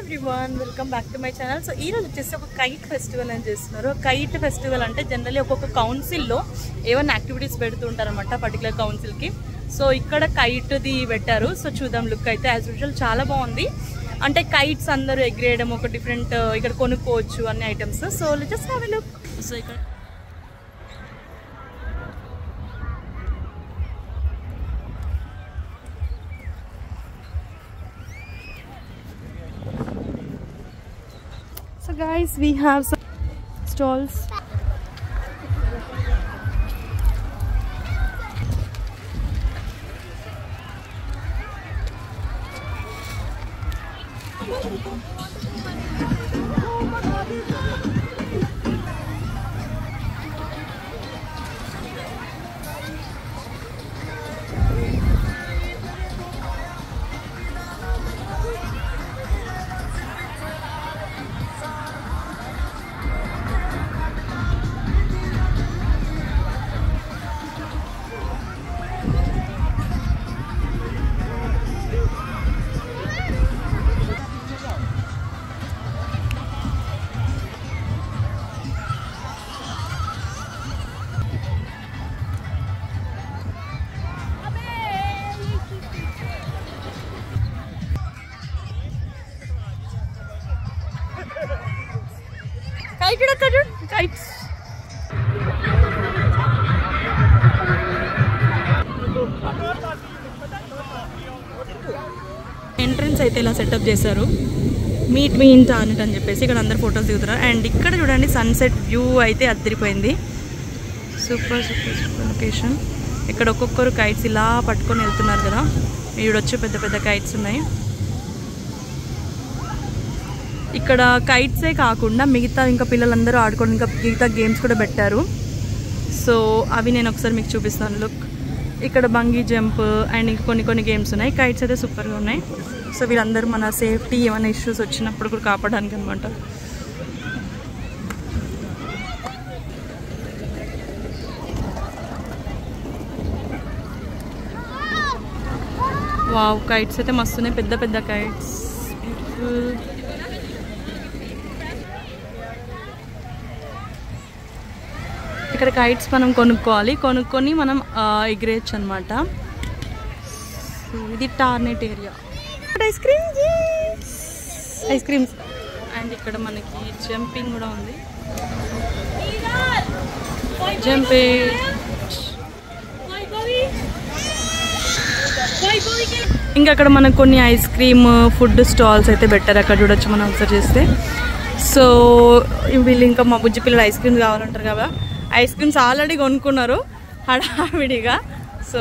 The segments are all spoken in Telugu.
Everyone welcome back to my channel so ఈ రోజు వచ్చేసి ఒక కైట్ ఫెస్టివల్ అని చేస్తున్నారు కైట్ ఫెస్టివల్ అంటే జనరల్లీ ఒక్కొక్క కౌన్సిల్లో ఏమైనా యాక్టివిటీస్ పెడుతూ ఉంటారనమాట పర్టికులర్ కౌన్సిల్కి సో ఇక్కడ కైట్ది పెట్టారు సో చూద్దాం లుక్ అయితే యాజ్ యూజువల్ చాలా బాగుంది అంటే కైట్స్ అందరూ ఎగిరేయడం ఒక డిఫరెంట్ ఇక్కడ కొనుక్కోవచ్చు అన్ని items so just have look so ఇక్కడ So guys, we have some stalls. Kite ఎక్కడ చూడు kites. ఎంట్రన్స్ అయితే ఇలా సెటప్ చేశారు మీట్ మీ ఇంట అన్నట్టు అని చెప్పేసి ఇక్కడ అందరు ఫొటోస్ దిగుతున్నారు అండ్ ఇక్కడ చూడండి సన్సెట్ వ్యూ అయితే అద్దరిపోయింది సూపర్ సూపర్ సూపర్ లొకేషన్ ఇక్కడ ఒక్కొక్కరు కైట్స్ ఇలా పట్టుకొని వెళ్తున్నారు కదా ఈడొచ్చి పెద్ద పెద్ద కైట్స్ ఉన్నాయి ఇక్కడ కైట్సే కాకుండా మిగతా ఇంకా పిల్లలందరూ ఆడుకోవడం ఇంకా మిగతా గేమ్స్ కూడా పెట్టారు సో అవి నేను ఒకసారి మీకు చూపిస్తాను లుక్ ఇక్కడ బంగీ జంప్ అండ్ ఇంకా కొన్ని కొన్ని గేమ్స్ ఉన్నాయి కైట్స్ అయితే సూపర్గా ఉన్నాయి సో వీళ్ళందరూ మన సేఫ్టీ ఏమైనా ఇష్యూస్ వచ్చినప్పుడు కూడా కాపాడడానికి అనమాట వావ్ కైట్స్ అయితే మస్తున్నాయి పెద్ద పెద్ద కైట్స్ బ్యూటిఫుల్ ఇక్కడ కైట్స్ మనం కొనుక్కోవాలి కొనుక్కొని మనం ఎగిరేయచ్చు అనమాట ఇది Tarneit area ice cream ice creams and ఇక్కడ మనకి జంపింగ్ కూడా ఉంది జంపింగ్ ఇంకా అక్కడ మనకు కొన్ని ఐస్ క్రీమ్ ఫుడ్ స్టాల్స్ అయితే పెట్టారు అక్కడ చూడొచ్చు మనం అబ్జర్వ్ చేస్తే సో వీళ్ళు ఇంకా మా బుజ్జి పిల్లలు ఐస్ క్రీమ్స్ కావాలంటారు కదా ఐస్ క్రీమ్స్ ఆల్రెడీ కొనుక్కున్నారు హడావిడిగా సో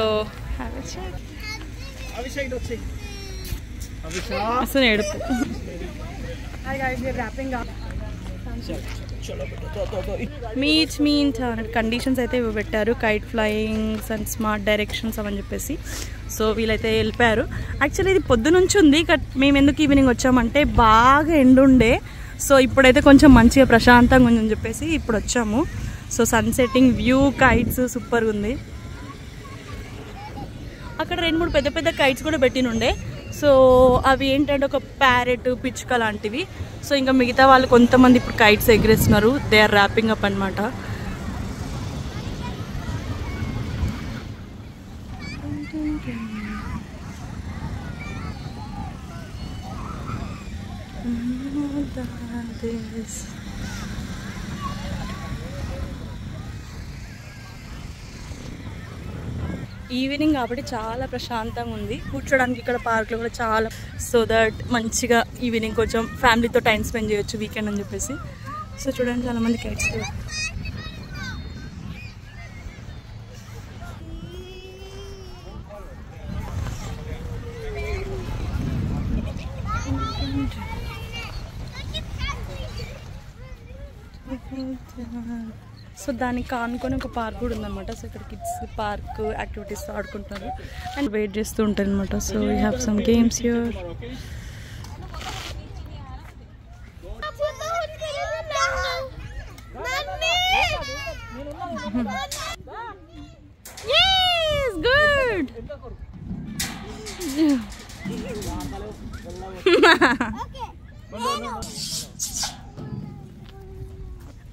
అసలు ఏడుపు మీట్ మీట్ అన్నట్టు కండిషన్స్ అయితే ఇవి పెట్టారు kite flyings and smart directions అవని చెప్పేసి సో వీళ్ళైతే వెళ్ళిపోయారు యాక్చువల్లీ ఇది పొద్దునుంచి ఉంది బట్ మేము ఎందుకు ఈవినింగ్ వచ్చామంటే బాగా ఎండుండే సో ఇప్పుడైతే కొంచెం మంచిగా ప్రశాంతంగా ఉందని చెప్పేసి ఇప్పుడు వచ్చాము so sun setting view kites సూపర్గా ఉంది అక్కడ రెండు మూడు పెద్ద పెద్ద కైట్స్ కూడా పెట్టినుండే సో అవి ఏంటంటే ఒక ప్యారెట్ పిచ్చుక లాంటివి సో ఇంకా మిగతా వాళ్ళు కొంతమంది ఇప్పుడు కైట్స్ ఎగిరేస్తున్నారు దే ఆర్ ర్యాపింగ్ అప్ అనమాట ఈవినింగ్ కాబట్టి చాలా ప్రశాంతంగా ఉంది కూర్చోడానికి ఇక్కడ పార్క్లో కూడా చాలా సో దట్ మంచిగా ఈవినింగ్ కొంచెం ఫ్యామిలీతో టైం స్పెండ్ చేయొచ్చు వీకెండ్ అని చెప్పేసి సో చూడండి చాలా మంది కిడ్స్ సో దానికి కానుకొని ఒక పార్క్ కూడా ఉందన్నమాట సో ఇక్కడ కిడ్స్ పార్క్ యాక్టివిటీస్ ఆడుకుంటున్నారు అండ్ వెయిట్ చేస్తూ ఉంటారు అనమాట so you have some games your Yes, good.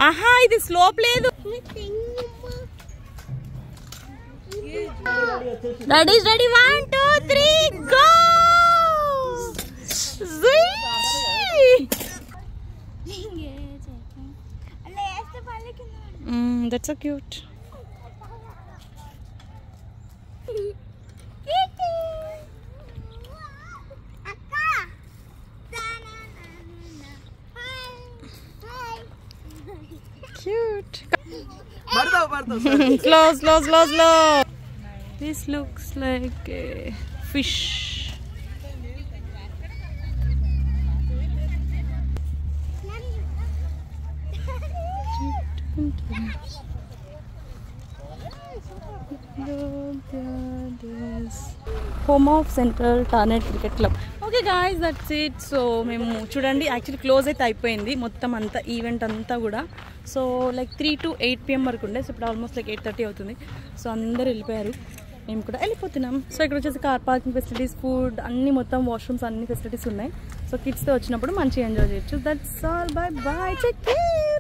ఆహా ఇది స్లోప్ లేదు ready ready one two three go that's so cute cute పడతావు పడతావు slow, slow, slow, slow. This looks like a fish. Home of central Tarneit cricket club okay guys that's it so మేము చూడండి యాక్చువల్లీ క్లోజ్ అయితే అయిపోయింది మొత్తం అంతా ఈవెంట్ అంతా కూడా so like three to eight PM వరకు ఉండే సో ఇప్పుడు ఆల్మోస్ట్ లైక్ ఎయిట్ థర్టీ అవుతుంది సో అందరు వెళ్ళిపోయారు మేము కూడా వెళ్ళిపోతున్నాం సో ఇక్కడ వచ్చేసి కార్ పార్కింగ్ ఫెసిలిటీస్ ఫుడ్ అన్ని మొత్తం వాష్రూమ్స్ అన్ని ఫెసిలిటీస్ ఉన్నాయి సో కిడ్స్తో వచ్చినప్పుడు మంచిగా ఎంజాయ్ చేయొచ్చు that's all bye bye check